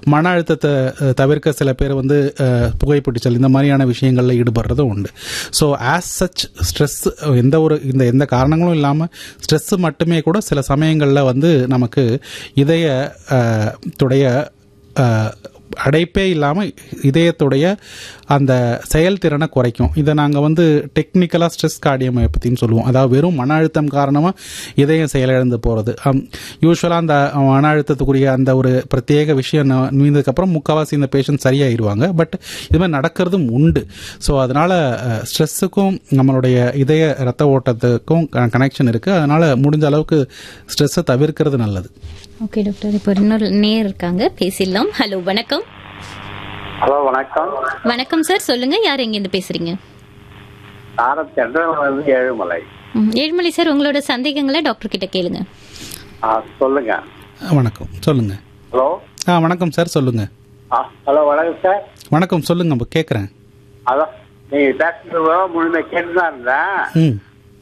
மன அழுத்தத்தை அஹ், தவிர்க்க சில பேர் வந்து அஹ், புகைப்பிடிச்சல் இந்த மாதிரியான விஷயங்களில் ஈடுபடுறதும் உண்டு ஸோ ஆஸ் சச் ஸ்ட்ரெஸ் எந்த ஒரு இந்த எந்த காரணங்களும் இல்லாமல் ஸ்ட்ரெஸ் மட்டுமே கூட சில சமயங்களில் வந்து நமக்கு இதய அஹ், துடைய அஹ், அடைப்பே இல்லாமல் இதயத்துடைய அந்த செயல்திறனை குறைக்கும் இதை நாங்கள் வந்து டெக்னிக்கலாக ஸ்ட்ரெஸ் கார்டியோமயோபதின்னு சொல்லுவோம் அதாவது வெறும் மன அழுத்தம் காரணமாக இதயம் செயலிழந்து போகிறது யூஸ்வலாக அந்த மன அழுத்தத்துக்குரிய அந்த ஒரு பிரத்யேக விஷயம் ந- நீந்ததுக்கப்புறம் முக்கால்வாசி இந்த பேஷண்ட் சரியாயிருவாங்க பட் இது மாதிரி நடக்கிறதும் உண்டு ஸோ அதனால் ஸ்ட்ரெஸ்ஸுக்கும் நம்மளுடைய இதய ரத்த ஓட்டத்துக்கும் கனெக்ஷன் இருக்குது அதனால் முடிஞ்ச அளவுக்கு ஸ்ட்ரெஸ்ஸை தவிர்க்கிறது நல்லது ஓகே டாக்டர் இப்போ இன்னொரு நேர் இருக்காங்க பேசிடலாம் ஹலோ வணக்கம் ஹலோ வணக்கம் வணக்கம் சார் சொல்லுங்க யார் எங்கேருந்து பேசுறீங்க நான் சென்ட்ரல் ஏழுமலை ம், ஏழுமலை சார் உங்களோட சந்தேகங்களை டாக்டர் கிட்ட கேளுங்க ஆ சொல்லுங்க வணக்கம் சொல்லுங்கள் ஹலோ ஆ வணக்கம் சார் சொல்லுங்கள் ஆ ஹலோ வணக்கம் சார் வணக்கம் சொல்லுங்க கேட்குறேன் அதான் நீங்க பேசுறது முழுமை கேட்டு தான் இருந்தேன் ம்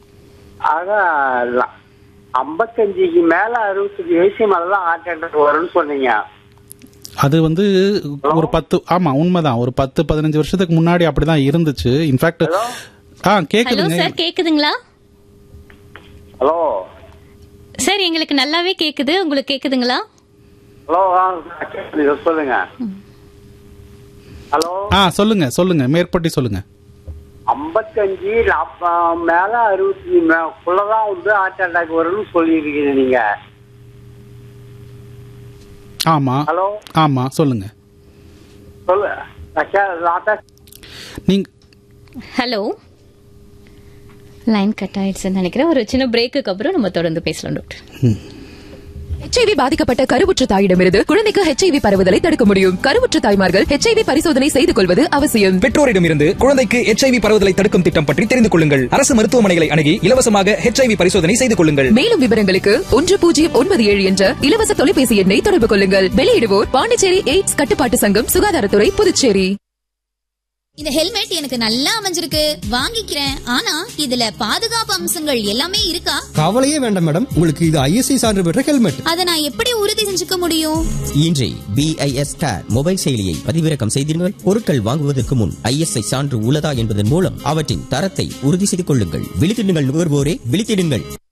அதான் ஐம்பத்தஞ்சுக்கு மேல அறுபத்தஞ்சு வயசு மேலதான் ஹார்ட் அட்டாக் வரும்னு சொன்னீங்க அது வந்து ஒரு பத்து ஆமா உண்மைதான் ஒரு பத்து பதினஞ்சு வருஷத்துக்கு முன்னாடி அப்படிதான் இருந்துச்சு இன்ஃபேக்ட் ஆ ஹலோ கேக்குதுங்க சார் கேக்குதுங்களா ஹலோ சார் எங்களுக்கு நல்லாவே கேக்குது உங்களுக்கு கேக்குதுங்களா ஹலோ ஆ, கேக்குது, சொல்லுங்க ஹலோ ஆ சொல்லுங்க சொல்லுங்க மேற்பட்டி சொல்லுங்க ஐம்பத்தஞ்சு நாப்ப- மேல அறுபத்தஞ்சு மேலதான் வந்து ஹார்ட் அட்டாக் வரும்னு சொல்லியிருக்கீங்க நீங்க ஆமா ஹலோ ஆமா சொல்லுங்க சொல்லு டாக்டர் டாக்டர் நீங்க ஹலோ லைன் கட் ஆயிடுச்சுன்னு நினைக்கிறேன் ஒரு சின்ன பிரேக்குக்கு அப்புறம் நம்ம தொடர்ந்து பேசலாம் டாக்டர் ஹெச்ஐவி பாதிக்கப்பட்ட கருவுற்ற தாயிடமிருந்து குழந்தைக்கு ஹெச்ஐவி பரவுதலை தடுக்க முடியும் கருவுற்ற தாய்மார்கள் ஹெச்ஐவி பரிசோதனை செய்து கொள்வது அவசியம் பெற்றோரிடமிருந்து குழந்தைக்கு HIV பரவுதலை தடுக்கும் திட்டம் பற்றி தெரிந்து கொள்ளுங்கள் அரசு மருத்துவமனைகளை அணுகி இலவசமாக HIV பரிசோதனை செய்து கொள்ளுங்கள் மேலும் விவரங்களுக்கு ஒன்று பூஜ்ஜியம் ஒன்பது ஏழு என்ற இலவச தொலைபேசி எண்ணை தொடர்பு கொள்ளுங்கள் வெளியிடுவோர் பாண்டிச்சேரி எய்ட்ஸ் கட்டுப்பாட்டு சங்கம் சுகாதாரத்துறை புதுச்சேரி இந்த ஹெல்மெட் எனக்கு நல்லா அமைஞ்சிருக்கு வாங்கிக்கிறேன் ஆனா இதுல பாதுகாப்பு அம்சங்கள் எல்லாமே இருக்கா கவலையே வேண்டாம் மேடம் உங்களுக்கு இது ஐஎஸ்ஐ சான்று பெற்ற ஹெல்மெட் அதை நான் எப்படி உறுதி செஞ்சுக்க முடியும் இன்றே பிஐஎஸ் ஸ்டார் மொபைல் செயலியை பதிவிறக்கம் செய்தீர்கள் பொருட்கள் வாங்குவதற்கு முன் ஐஎஸ்ஐ சான்று உள்ளதா என்பதன் மூலம் அவற்றின் தரத்தை உறுதி செய்து கொள்ளுங்கள் விழித்திடுங்கள் நுகர்வோரே விழித்திடுங்கள்